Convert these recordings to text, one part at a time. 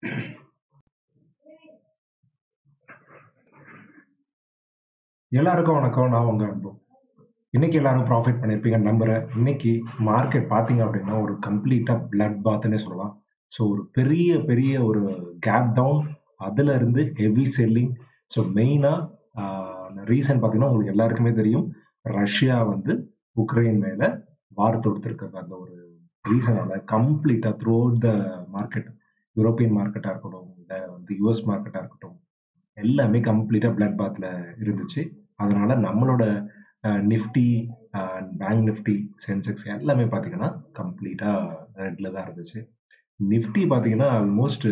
எல்லாருக்கும் வணக்கம் நான் உங்க அன்பு இன்னைக்கு எல்லாரும் ப்ராஃபிட் பண்ணியிருப்பீங்க நம்புறேன் இன்னைக்கு மார்க்கெட் பார்த்தீங்க அப்படின்னா ஒரு கம்ப்ளீட்டாக பிளட் பாத்னே சொல்லலாம் ஸோ ஒரு பெரிய பெரிய ஒரு கேப் டவுன் அதுல இருந்து ஹெவி செல்லிங் ஸோ மெயினாக ரீசன் பார்த்தீங்கன்னா உங்களுக்கு எல்லாருக்குமே தெரியும் ரஷ்யா வந்து உக்ரைன் மேலே வார் தொடுத்திருக்கிறது அந்த ஒரு ரீசனால கம்ப்ளீட்டாக throughout the market European மார்க்கெட்டாக இருக்கட்டும் இல்லை வந்து யூஎஸ் மார்க்கெட்டாக இருக்கட்டும் எல்லாமே கம்ப்ளீட்டாக பிளட் பாத்தில் இருந்துச்சு அதனால நம்மளோட நிஃப்டி பேங்க் நிஃப்டி சென்செக்ஸ் எல்லாமே பார்த்தீங்கன்னா கம்ப்ளீட்டாக ரெட்டில் தான் இருந்துச்சு நிஃப்டி பார்த்தீங்கன்னா almost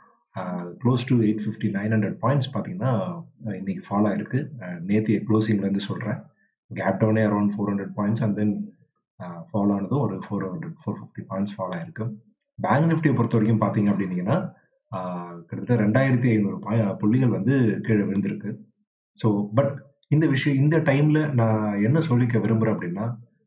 close to eight fifty nine hundred points பார்த்தீங்கன்னா இன்னைக்கு ஃபாலோ ஆயிருக்கு நேத்திய க்ளோசிங்லேருந்து சொல்கிறேன் கேப் டவுனே around four hundred points and then fall ஆனதும் ஒரு four hundred four fifty points fall ஆயிருக்கு பேங்க் நிஃப்டியை பொறுத்த வரைக்கும் பார்த்தீங்க அப்படின்னீங்கன்னா கிட்டத்தட்ட ரெண்டாயிரத்தி ஐநூறு பாய் புள்ளிகள் வந்து கீழே விழுந்திருக்கு ஸோ பட் இந்த விஷயம் இந்த டைம்ல நான் என்ன சொல்லிக்க விரும்புறேன் அப்படின்னா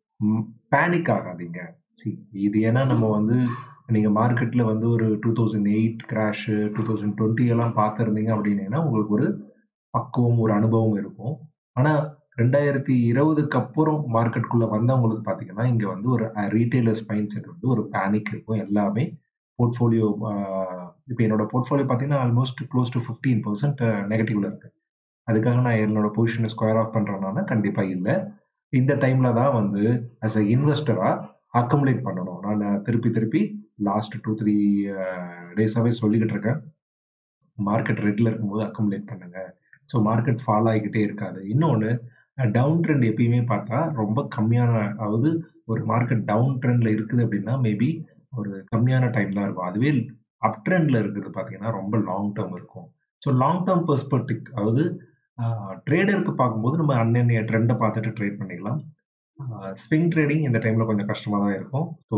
பேனிக் ஆகாதீங்க சி இது ஏன்னா நம்ம வந்து நீங்க மார்க்கெட்ல வந்து ஒரு two thousand eight crash two thousand twenty எல்லாம் பார்த்துருந்தீங்க அப்படின்னீங்கன்னா உங்களுக்கு ஒரு பக்குவம் ஒரு அனுபவம் இருக்கும் ஆனா ரெண்டாயிரத்தி இருபதுக்கு அப்புறம் மார்க்கெட்டுக்குள்ள வந்தவங்களுக்கு பாத்தீங்கன்னா இங்க வந்து ஒரு ரீட்டைலர்ஸ் மைண்ட் செட் வந்து ஒரு பேனிக் இருக்கும் எல்லாமே போர்ட்ஃபோலியோ இப்போ என்னோட போர்ட்ஃபோலியோ பார்த்தீங்கன்னா almost close to fifteen percent நெகட்டிவ்ல இருக்கு அதுக்காக நான் என்னோட பொசிஷனை ஸ்கொயர் ஆஃப் பண்றேன்னா கண்டிப்பா இல்லை இந்த டைம்ல தான் வந்து அஸ் அ இன்வெஸ்டரா அக்கமுலேட் பண்ணணும் நான் திருப்பி திருப்பி லாஸ்ட் டூ த்ரீ டேஸாவே சொல்லிக்கிட்டு இருக்கேன் மார்க்கெட் ரெட்ல இருக்கும்போது அக்கமுலேட் பண்ணுங்க ஸோ மார்க்கெட் ஃபாலோ ஆகிக்கிட்டே இருக்காது இன்னொன்று டவுன் ட்ரெண்ட் எப்பயுமே பார்த்தா ரொம்ப கம்மியான அதாவது ஒரு மார்க்கெட் டவுன் ட்ரெண்ட்ல இருக்குது அப்படின்னா மேபி ஒரு கம்மியான டைம் தான் இருக்கும் அதுவே அப் ட்ரெண்ட்ல இருக்கிறது பார்த்தீங்கன்னா ரொம்ப லாங் டேர்ம் இருக்கும் ஸோ லாங் டேர்ம் பெர்ஸ்பெக்டிவ் அதாவது ட்ரேடருக்கு பார்க்கும்போது நம்ம அன்னன்னைய ட்ரெண்டை பார்த்துட்டு ட்ரேட் பண்ணிக்கலாம் ஸ்விங் ட்ரேடிங் இந்த டைம்ல கொஞ்சம் கஷ்டமாக தான் இருக்கும் ஸோ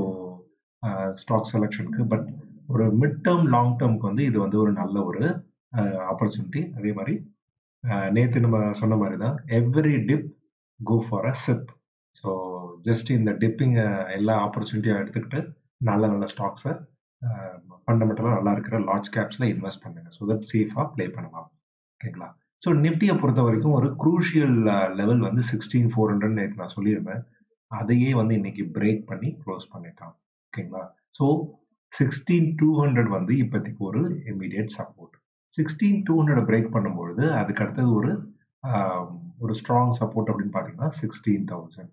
ஸ்டாக் செலெக்ஷனுக்கு பட் ஒரு மிட் டேர்ம் லாங் டேர்முக்கு வந்து இது வந்து ஒரு நல்ல ஒரு ஆப்பர்ச்சுனிட்டி அதே மாதிரி நேற்று நம்ம சொன்ன மாதிரி தான் every dip go for a SIP so just இந்த டிப்பிங் எல்லா ஆப்பர்ச்சுனிட்டியாக எடுத்துக்கிட்டு நல்ல நல்ல ஸ்டாக்ஸை ஃபண்டமெண்டலாக நல்லா இருக்கிற லார்ஜ் கேப்ஸில் இன்வெஸ்ட் பண்ணுங்க ஸோ தட் சேஃபாக ப்ளே பண்ணலாம் ஓகேங்களா ஸோ நிஃப்டியை பொறுத்த வரைக்கும் ஒரு குரூஷியல் லெவல் வந்து சிக்ஸ்டீன் ஃபோர் ஹண்ட்ரட் நேற்று நான் சொல்லியிருந்தேன் அதையே வந்து இன்னைக்கு பிரேக் பண்ணி க்ளோஸ் பண்ணிட்டான் ஓகேங்களா ஸோ சிக்ஸ்டீன் டூ ஹண்ட்ரட் வந்து இப்போதைக்கு ஒரு immediate support sixteen two hundred break பண்ணும்பொழுது அதுக்கு அடுத்தது ஒரு ஒரு ஸ்ட்ராங் சப்போர்ட் அப்படின்னு பார்த்தீங்கன்னா சிக்ஸ்டீன் தௌசண்ட்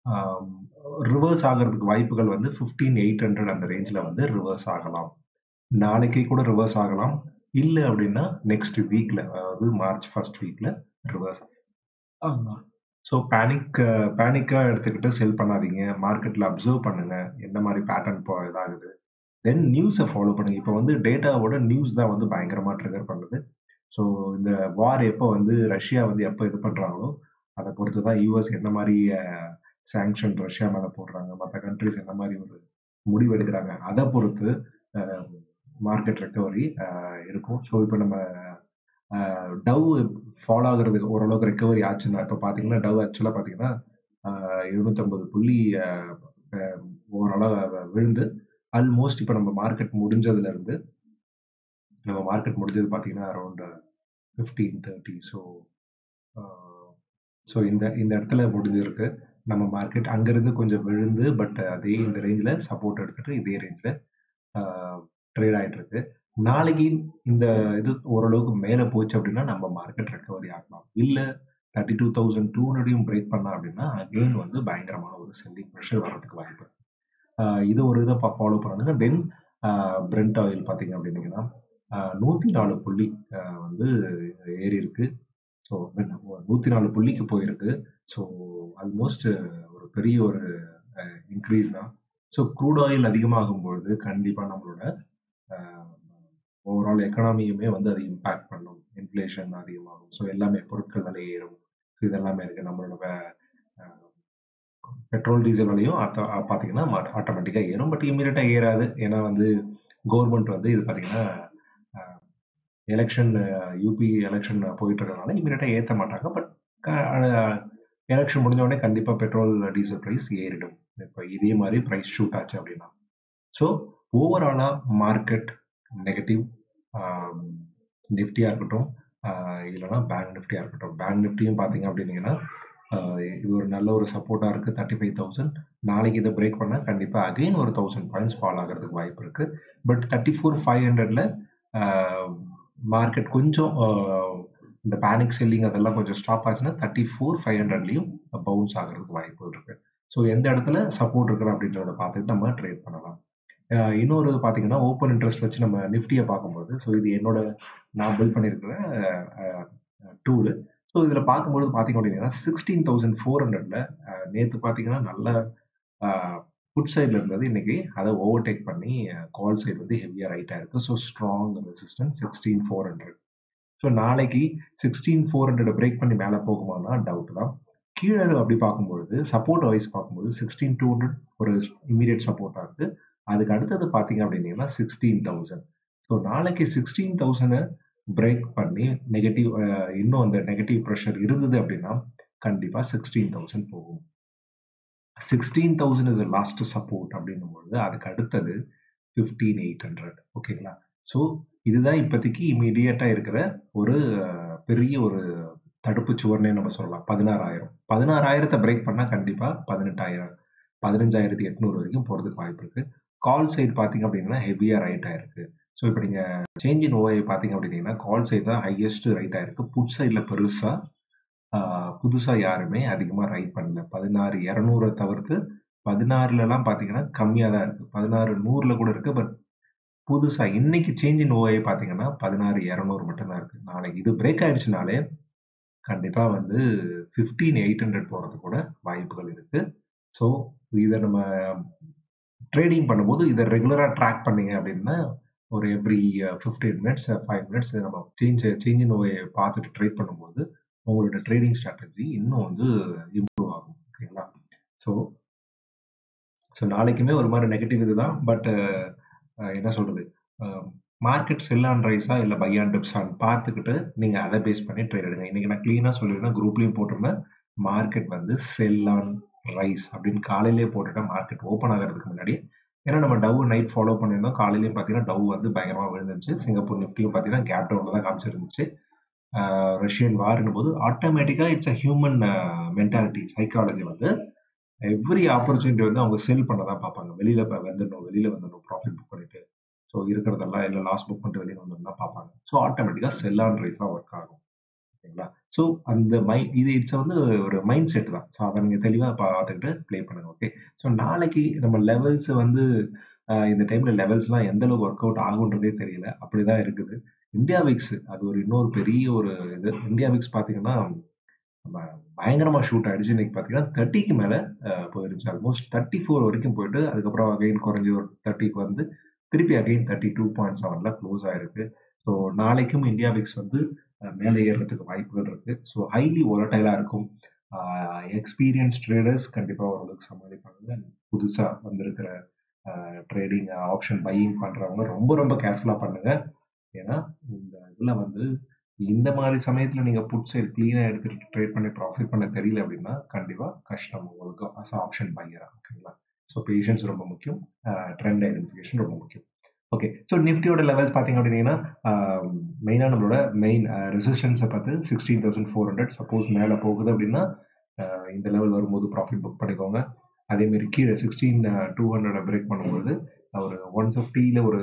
ரிவர்ஸ் ஆகிறதுக்கு வாய்ப்புகள் வந்து ஃபிஃப்டீன் எயிட் ஹண்ட்ரட் அந்த ரேஞ்சில் வந்து ரிவர்ஸ் ஆகலாம் நாளைக்கே கூட ரிவர்ஸ் ஆகலாம் இல்லை அப்படின்னா நெக்ஸ்ட் வீக்ல அதாவது மார்ச் ஃபர்ஸ்ட் வீக்ல ரிவர்ஸ் ஆகலாம் ஸோ பேனிக் பேனிக்காக எடுத்துக்கிட்டு செல் பண்ணாதீங்க மார்க்கெட்டில் அப்சர்வ் பண்ணுங்க என்ன மாதிரி பேட்டர்ன் போ இதாகுது தென் நியூஸை ஃபாலோ பண்ணுங்க இப்போ வந்து டேட்டாவோட நியூஸ் தான் வந்து பயங்கரமாக ட்ரிகர் பண்ணுது ஸோ இந்த வார் எப்போ வந்து ரஷ்யா வந்து எப்போ இது பண்ணுறாங்களோ அதை பொறுத்து தான் யூஎஸ் என்ன மாதிரி சாங்ஷன் ரஷ்யா மேலே போடுறாங்க மற்ற கண்ட்ரிஸ் என்ன மாதிரி ஒரு முடிவு எடுக்கிறாங்க அதை பொறுத்து மார்க்கெட் ரெக்கவரி இருக்கும் ஸோ இப்போ நம்ம டவ் ஃபாலோ ஆகுறதுக்கு ஓரளவுக்கு ரெக்கவரி ஆச்சுன்னா இப்போ பார்த்தீங்கன்னா டவ் ஆக்சுவலாக பார்த்தீங்கன்னா எழுநூத்தம்பது புள்ளி ஓரளவு விழுந்து ஆல்மோஸ்ட் இப்போ நம்ம மார்க்கெட் முடிஞ்சதுல இருந்து நம்ம மார்க்கெட் முடிஞ்சது பார்த்தீங்கன்னா around fifteen thirty so so இந்த இந்த இடத்துல முடிஞ்சிருக்கு நம்ம மார்க்கெட் அங்கேருந்து கொஞ்சம் விழுந்து பட் அதே இந்த ரேஞ்சில் சப்போர்ட் எடுத்துட்டு இதே ரேஞ்சில் ட்ரேட் ஆகிட்டு இருக்கு நாளைக்கு இந்த இது ஓரளவுக்கு மேலே போச்சு அப்படின்னா நம்ம மார்க்கெட் ரெக்கவரி ஆகலாம் இல்லை தேர்ட்டி டூ தௌசண்ட் டூ ஹண்ட்ரடையும் பிரேக் பண்ணா அப்படின்னா அகெயின் வந்து பயங்கரமான ஒரு செல்லிங் ப்ரெஷர் வர்றதுக்கு வாய்ப்பு இது ஒரு இதை ஃபாலோ பண்ணுங்க தென் பிரெண்ட் ஆயில் பார்த்தீங்க அப்படின்னீங்கன்னா நூற்றி நாலு புள்ளி வந்து ஏறி இருக்கு ஸோ நூற்றி நாலு புள்ளிக்கு போயிருக்கு ஸோ ஆல்மோஸ்ட் ஒரு பெரிய ஒரு இன்க்ரீஸ் தான் ஸோ க்ரூட் ஆயில் அதிகமாகும் பொழுது கண்டிப்பாக நம்மளோட ஓவரால் எக்கனாமியுமே வந்து அது இம்பேக்ட் பண்ணும் இன்ஃப்ளேஷன் அதிகமாகும் ஸோ எல்லாமே பொருட்கள் விலை ஏறும் இதெல்லாமே இருக்கு நம்மளோட பெட்ரோல் டீசல் விலையும் பார்த்தீங்கன்னா ஆட்டோமேட்டிக்காக ஏறும் பட் இமீடியட்டாக ஏறாது ஏன்னா வந்து கவர்மெண்ட் வந்து இது பார்த்தீங்கன்னா எலெக்ஷன் யூபி எலெக்ஷன் போயிட்டு இருக்கிறதுனால இமீடியட்டாக ஏற்ற மாட்டாங்க பட் எலெக்ஷன் முடிஞ்ச உடனே கண்டிப்பாக பெட்ரோல் டீசல் ப்ரைஸ் ஏறிடும் இப்போ இதே மாதிரி ப்ரைஸ் ஷூட் ஆச்சு அப்படின்னா ஸோ ஓவராலாக மார்க்கெட் நெகட்டிவ் நிஃப்டியாக இருக்கட்டும் ஆஹ் இல்லைன்னா பேங்க் நிஃப்டியாக இருக்கட்டும் பேங்க் நிஃப்டியும் பார்த்தீங்க அப்படின்னீங்கன்னா ஆஹ் இது ஒரு நல்ல ஒரு சப்போர்ட்டாக இருக்குது தேர்ட்டி ஃபைவ் தௌசண்ட் நாளைக்கு இதை பிரேக் பண்ணால் கண்டிப்பாக அகைன் ஒரு தௌசண்ட் பாயிண்ட்ஸ் ஃபால் ஆகிறதுக்கு வாய்ப்பு இருக்குது பட் தேர்ட்டி ஃபோர் ஃபைவ் ஹண்ட்ரடில் மார்க்கெட் கொஞ்சம் ஆஹ் இந்த பேனிக் செல்லிங் அதெல்லாம் கொஞ்சம் ஸ்டாப் ஆச்சுன்னா தேர்ட்டி ஃபோர் ஃபைவ் ஹண்ட்ரட்லையும் பவுன்ஸ் ஆகிறதுக்கு வாய்ப்பு இருக்கு ஸோ எந்த இடத்துல சப்போர்ட் இருக்குது அப்படின்றத பார்த்துட்டு நம்ம ட்ரேட் பண்ணலாம் ஆஹ் இன்னொரு பார்த்தீங்கன்னா ஓப்பன் இன்ட்ரெஸ்ட் வச்சு நம்ம நிஃப்டியை பார்க்கும்போது ஸோ இது என்னோட நான் பில்ட் பண்ணியிருக்கிற டூலு ஸோ இதில் பார்க்கும்போது பார்த்தீங்க அப்படின்னா சிக்ஸ்டீன் தௌசண்ட் ஃபோர் ஹண்ட்ரட்ல நேற்று பார்த்தீங்கன்னா நல்ல ஃபுட் சைடில் இருந்தது இன்னைக்கு அதை ஓவர்டேக் பண்ணி கால் சைடு வந்து ஹெவியாக ரைட்டாக இருக்குது so strong resistance sixteen four hundred so நாளைக்கு சிக்ஸ்டீன் ஃபோர் ஹண்ட்ரட் பிரேக் பண்ணி மேலே போகுமானா டவுட் தான் கீழே அப்படி பார்க்கும்பொழுது சப்போர்ட் வைஸ் பார்க்கும்போது சிக்ஸ்டீன் டூ ஹண்ட்ரட் ஒரு இமீடியட் சப்போர்ட்டாக இருக்குது அதுக்கு அடுத்தது பார்த்தீங்க அப்படின்னீங்கன்னா சிக்ஸ்டீன் தௌசண்ட் ஸோ நாளைக்கு சிக்ஸ்டீன் தௌசண்டை பிரேக் பண்ணி நெகட்டிவ் இன்னும் அந்த நெகட்டிவ் ப்ரெஷர் இருந்தது அப்படின்னா கண்டிப்பாக சிக்ஸ்டீன் தௌசண்ட் போகும் sixteen thousand is last support அப்படின்னும் பொழுது அதுக்கு அடுத்தது ஃபிஃப்டீன் எயிட் ஹண்ட்ரட் ஓகேங்களா ஸோ இதுதான் இப்போதைக்கு இமீடியட்டாக இருக்கிற ஒரு அஹ், பெரிய ஒரு தடுப்பு சுவர்னே நம்ம சொல்லலாம் பதினாறாயிரம் பதினாறாயிரத்தை பிரேக் பண்ணால் கண்டிப்பாக பதினெட்டாயிரம் பதினஞ்சாயிரத்தி எட்நூறு வரைக்கும் போகிறதுக்கு வாய்ப்பு இருக்கு கால் சைடு பார்த்தீங்க அப்படின்னா ஹெவியாக ரைட் ஆயிருக்கு ஸோ இப்போ நீங்கள் சேஞ்ச் இன் ஓஐ பார்த்தீங்க அப்படின்னா கால் சைடு தான் ஹையஸ்ட் ரைட் ஆயிருக்கு புட் சைடில் பெருசாக புதுசாக யாருமே அதிகமாக ரைட் பண்ணல பதினாறு இரநூறை தவிர்த்து பதினாறுலலாம் பார்த்தீங்கன்னா கம்மியாக தான் இருக்குது பதினாறு நூறில் கூட இருக்குது பட் புதுசாக இன்னைக்கு சேஞ்ச் இன் ஓஐ பார்த்தீங்கன்னா பதினாறு இரநூறு மட்டும்தான் இருக்குது நாளைக்கு இது பிரேக் ஆயிடுச்சுனாலே கண்டிப்பாக வந்து ஃபிஃப்டீன் எயிட் ஹண்ட்ரட் போகிறதுக்கு கூட வாய்ப்புகள் இருக்குது ஸோ இதை நம்ம ட்ரேடிங் பண்ணும்போது இதை ரெகுலராக ட்ராக் பண்ணீங்க அப்படின்னா ஒரு every fifteen minutes five minutes நம்ம சேஞ்ச் சேஞ்ச் இன் ஓயை பார்த்துட்டு ட்ரேட் பண்ணும்போது உங்களோட ட்ரேடிங் ஸ்ட்ராட்டஜி இன்னும் வந்து இம்ப்ரூவ் ஆகும் ஓகேங்களா ஸோ ஸோ நாளைக்குமே ஒரு மாதிரி நெகட்டிவ் இதுதான் பட் என்ன சொல்றது மார்க்கெட் செல் ஆன் ரைஸா இல்லை பை ஆன் டிப்ஸான்னு பார்த்துக்கிட்டு நீங்கள் அதை பேஸ் பண்ணி ட்ரேட் எடுங்க இன்னைக்கு நான் க்ளீனாக சொல்லியிருந்தேன் குரூப்லேயும் போட்டிருந்தேன் மார்க்கெட் வந்து செல் ஆன் ரைஸ் அப்படின்னு காலையிலேயே போட்டுட்டேன் மார்க்கெட் ஓப்பன் ஆகிறதுக்கு முன்னாடி ஏன்னா நம்ம டவ் நைட் ஃபாலோ பண்ணியிருந்தோம் காலையிலையும் பார்த்தீங்கன்னா டவ் வந்து பயங்கரமாக விழுந்துருச்சு சிங்கப்பூர் நிஃப்டியும் பார்த்தீங்கன்னா கேப் டவுனில் தான் காமிச்சிருந்துச்சு ரஷ்யன் வார்னும் போது ஆட்டோமேட்டிக்காக it's a human mentality psychology வந்து எவ்ரி ஆப்பர்ச்சுனிட்டி வந்து அவங்க செல் பண்ண தான் பார்ப்பாங்க வெளியில இப்போ வந்துடணும் வெளியில வந்துடணும் ப்ராஃபிட் புக் பண்ணிட்டு ஸோ இருக்கிறதெல்லாம் இல்லை லாஸ் புக் பண்ணிட்டு வெளியில வந்துடணும் தான் பார்ப்பாங்க ஸோ ஆட்டோமேட்டிக்காக செல் ஆன் ரைஸ் தான் ஒர்க் ஆகும் ஓகேங்களா ஸோ அந்த மை இது இட்ஸ் வந்து ஒரு மைண்ட் செட் தான் ஸோ அதை நீங்கள் தெளிவாக பார்த்துக்கிட்டு ப்ளே பண்ணுங்க ஓகே ஸோ நாளைக்கு நம்ம லெவல்ஸ் வந்து ஆஹ் இந்த டைம்ல லெவல்ஸ்லாம் எந்த அளவுக்கு ஒர்க் அவுட் ஆகுன்றதே தெரியல அப்படிதான் இருக்குது இந்தியா விக்ஸ் அது ஒரு இன்னொரு பெரிய ஒரு இது இந்தியா விக்ஸ் பார்த்தீங்கன்னா நம்ம பயங்கரமா ஷூட் ஆயிடுச்சு இன்னைக்கு பார்த்தீங்கன்னா தேர்ட்டிக்கு மேல அஹ், போயிருச்சு ஆல்மோஸ்ட் தேர்ட்டி ஃபோர் வரைக்கும் போயிட்டு அதுக்கப்புறம் அகைன் குறைஞ்சி ஒரு தேர்ட்டிக்கு வந்து திருப்பி அகைன் தேர்ட்டி டூ பாயிண்ட் செவன்ல க்ளோஸ் ஆயிருக்கு ஸோ நாளைக்கும் இந்தியா விக்ஸ் வந்து அஹ், மேலே ஏறுறதுக்கு வாய்ப்புகள் இருக்கு ஸோ ஹைலி ஒலட்டைலா இருக்கும் எக்ஸ்பீரியன்ஸ் ட்ரேடர்ஸ் கண்டிப்பாக ஓரளவுக்கு சமாளிப்பாங்க புதுசா வந்திருக்கிற ட்ரேடிங் ஆப்ஷன் பையிங் பண்றவங்க ரொம்ப ரொம்ப கேர்ஃபுல்லா பண்ணுங்க ஏன்னா இந்த இதுல வந்து இந்த மாதிரி சமயத்துல நீங்க புட் சைடு கிளீனா எடுத்துட்டு ட்ரேட் பண்ணி ப்ராஃபிட் பண்ண தெரியல அப்படின்னா கண்டிப்பா கஷ்டம் உங்களுக்கு அஸ் ஆப்ஷன் பையரா ஓகேங்களா ஸோ பேஷன்ஸ் ரொம்ப முக்கியம் ட்ரெண்ட் ஐடென்டிஃபிகேஷன் ரொம்ப முக்கியம் ஓகே ஸோ நிஃப்டியோட லெவல்ஸ் பார்த்தீங்க அப்படின்னா மெயினாக நம்மளோட மெயின் ரெசிஸ்டன்ஸை பார்த்து sixteen thousand four hundred suppose மேலே போகுது அப்படின்னா ஆஹ் இந்த லெவல் வரும்போது ப்ராஃபிட் புக் பண்ணிக்கோங்க அதே மாதிரி கீழே சிக்ஸ்டீன் டூ ஹண்ட்ரட் பிரேக் பண்ணும்போது ஒரு ஒன் ஃபிஃப்டியில் ஒரு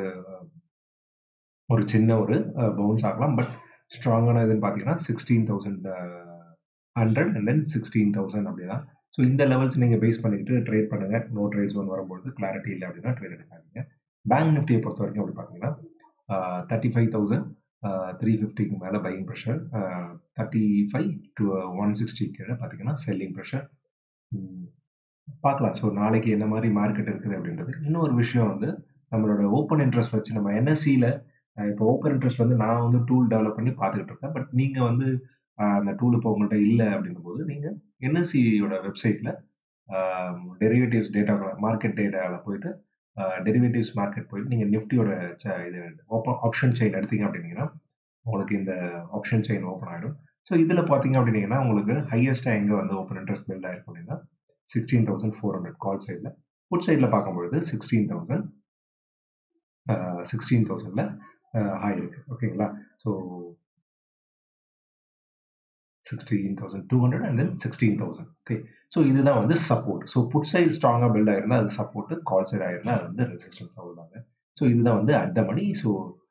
ஒரு சின்ன ஒரு பவுன்ஸ் ஆகலாம் பட் ஸ்ட்ராங்கான இதுன்னு பார்த்தீங்கன்னா sixteen thousand hundred and then sixteen thousand அப்படிதான் ஸோ இந்த லெவல்ஸ் நீங்கள் பேஸ் பண்ணிக்கிட்டு ட்ரேட் பண்ணுங்க நோ ட்ரேட் ஜோன் வரும்போது கிளாரிட்டி இல்லை அப்படின்னா ட்ரேட் எடுக்காதீங்க பேங்க் நிஃப்டியை பொறுத்த வரைக்கும் அப்படி பார்த்தீங்கன்னா தேர்ட்டி ஃபைவ் தௌசண்ட் த்ரீ ஃபிஃப்டிக்கு மேலே buying pressure thirty five to one sixty கீழே பார்த்தீங்கன்னா செல்லிங் ப்ரெஷர் பார்க்கலாம் ஸோ நாளைக்கு என்ன மாதிரி மார்க்கெட் இருக்குது அப்படின்றது இன்னொரு விஷயம் வந்து நம்மளோட ஓப்பன் இன்ட்ரெஸ்ட் வச்சு நம்ம என்எஸ்சியில் இப்போ ஓப்பன் இன்ட்ரெஸ்ட் வந்து நான் வந்து டூல் டெவலப் பண்ணி பார்த்துக்கிட்டு இருக்கேன் பட் நீங்கள் வந்து ஆஹ் அந்த டூல் இப்போ உங்கள்கிட்ட இல்லை அப்படின்னும் போது நீங்கள் என்எஸ்சியோட வெப்சைட்டில் டெரிவேட்டிவ்ஸ் டேட்டா மார்க்கெட் டேட்டாவில் போயிட்டு டெரிவேட்டிவ்ஸ் மார்க்கெட் போயிட்டு நீங்கள் நிஃப்டியோட ச- இது ஓப்பன் ஆப்ஷன் செயின் எடுத்தீங்க அப்படின்னீங்கன்னா உங்களுக்கு இந்த ஆப்ஷன் செயின் ஓப்பன் ஆகிடும் ஸோ இதில் பார்த்தீங்க அப்படின்னீங்கன்னா உங்களுக்கு ஹையஸ்ட்டாக எங்கே வந்து ஓப்பன் இன்ட்ரெஸ்ட் பில்ட் ஆயிருக்கும் அப்படின்னா sixteen thousand four hundred call சைடில் புட் சைடில் பார்க்கும்பொழுது சிக்ஸ்டீன் தௌசண்ட் சிக்ஸ்டீன் தௌசண்டில் ஆயிருக்கு ஓகேங்களா so sixteen thousand two hundred and then sixteen thousand okay so இதுதான் வந்து சப்போர்ட் ஸோ புட் சைடு ஸ்ட்ராங்காக பில்ட் ஆயிருந்தா அது சப்போர்ட் கால் சைடு ஆயிருந்தா அது வந்து ரெசிஸ்டன்ஸ் அவ்வளோதாங்க ஸோ இதுதான் வந்து அட் த மணி ஸோ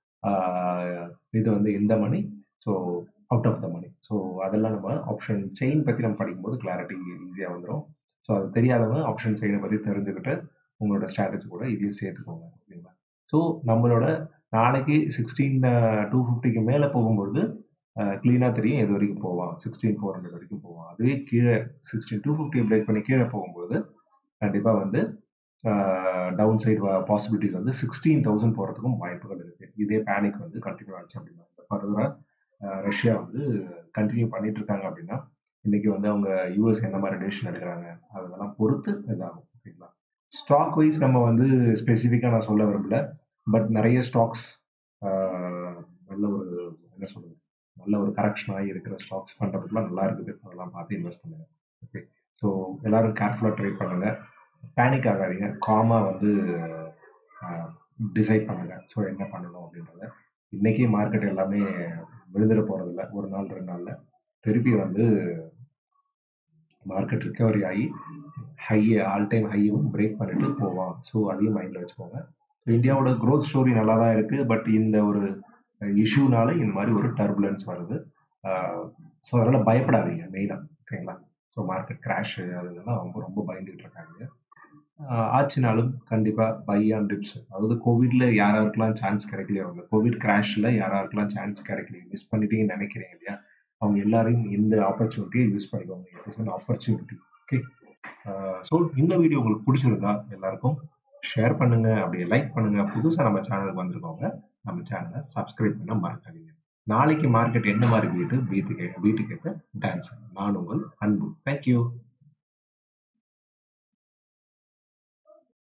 இது வந்து இந்த money so out of the money so அதெல்லாம் நம்ம ஆப்ஷன் செயின் பற்றி நம்ம படிக்கும்போது கிளாரிட்டி ஈஸியாக வந்துடும் ஸோ அது தெரியாதவங்க ஆப்ஷன் செயினை பற்றி தெரிஞ்சுக்கிட்டு உங்களோட ஸ்ட்ராட்டஜி கூட இதையும் சேர்த்துக்கோங்க ஓகேங்களா ஸோ நம்மளோட நாளைக்கு சிக்ஸ்டீன் டூ ஃபிஃப்டிக்கு மேலே போகும்பொழுது க்ளீனாக தெரியும் எது வரைக்கும் போவான் சிக்ஸ்டீன் ஃபோர் ஹண்ட்ரட் வரைக்கும் போவான் அதுவே கீழே சிக்ஸ்டீன் டூ ஃபிஃப்டி பிரேக் பண்ணி கீழே போகும்போது கண்டிப்பாக வந்து டவுன் சைடு பாசிபிலிட்டிஸ் வந்து சிக்ஸ்டீன் தௌசண்ட் போகிறதுக்கும் வாய்ப்புகள் இருக்குது இதே பேனிக் வந்து கண்டினியூ ஆச்சு அப்படின்னா ஃபர்தராக ரஷ்யா வந்து கண்டினியூ பண்ணிட்டு இருக்காங்க அப்படின்னா இன்னைக்கு வந்து அவங்க யூஎஸ் என்ன மாதிரி டெசிஷன் எடுக்கிறாங்க அதெல்லாம் பொறுத்து இதாகும் ஓகேங்களா ஸ்டாக் வைஸ் நம்ம வந்து ஸ்பெசிஃபிக்காக நான் சொல்ல விரும்பல பட் நிறைய ஸ்டாக்ஸ் நல்ல ஒரு என்ன சொல்றது நல்ல ஒரு கரெக்ஷன் ஆகி இருக்கிற ஸ்டாக்ஸ் பண்ணுறதுக்குலாம் நல்லா இருக்குது அதெல்லாம் பார்த்து இன்வெஸ்ட் பண்ணுங்க ஓகே ஸோ எல்லாரும் கேர்ஃபுல்லாக ட்ரை பண்ணுங்க பேனிக் ஆகாதீங்க காமாக வந்து டிசைட் பண்ணுங்க ஸோ என்ன பண்ணணும் அப்படின்றத இன்னைக்கே மார்க்கெட் எல்லாமே விழுந்துட போகிறதில்ல ஒரு நாள் ரெண்டு நாளில் திருப்பி வந்து மார்க்கெட் ரிக்கவரி ஆகி ஹை ஆல் டைம் ஹையும் பிரேக் பண்ணிட்டு போவான் ஸோ அதையும் மைண்டில் வச்சுக்கோங்க இந்தியாவோட க்ரோத் ஸ்டோரி நல்லா தான் இருக்குது பட் இந்த ஒரு இஷ்யூனால இந்த மாதிரி ஒரு டர்புலன்ஸ் வருது ஸோ அதனால் பயப்படாதீங்க மெயினாக ஓகேங்களா ஸோ மார்க்கெட் கிராஷ் அதெல்லாம் ரொம்ப ரொம்ப பயந்துகிட்டு இருக்காங்க ஆச்சுனாலும் கண்டிப்பாக பை ஆன் டிப்ஸ் அதாவது கோவிட்ல யாராருக்கெல்லாம் சான்ஸ் கிடைக்கலையோ அந்த கோவிட் கிராஷில் யாராருக்கெல்லாம் சான்ஸ் கிடைக்கலையோ மிஸ் பண்ணிட்டீங்கன்னு நினைக்கிறீங்க இல்லையா அவங்க எல்லாரையும் இந்த ஆப்பர்ச்சுனிட்டியை யூஸ் பண்ணிக்கோங்க it is an opportunity okay so இந்த வீடியோ உங்களுக்கு பிடிச்சிருந்தா எல்லாருக்கும் ஷேர் பண்ணுங்க அப்படியே லைக் பண்ணுங்க புதுசாக நம்ம சேனலுக்கு வந்திருக்கோங்க நம்ம சேனலை சப்ஸ்கிரைப் பண்ண மறக்காதீங்க நாளைக்கு மார்க்கெட் என்ன மாதிரி வீட்டு பீட்டு கே வீட்டு கேட்க டான்ஸ் நான் உங்கள் அன்பு தேங்க்யூ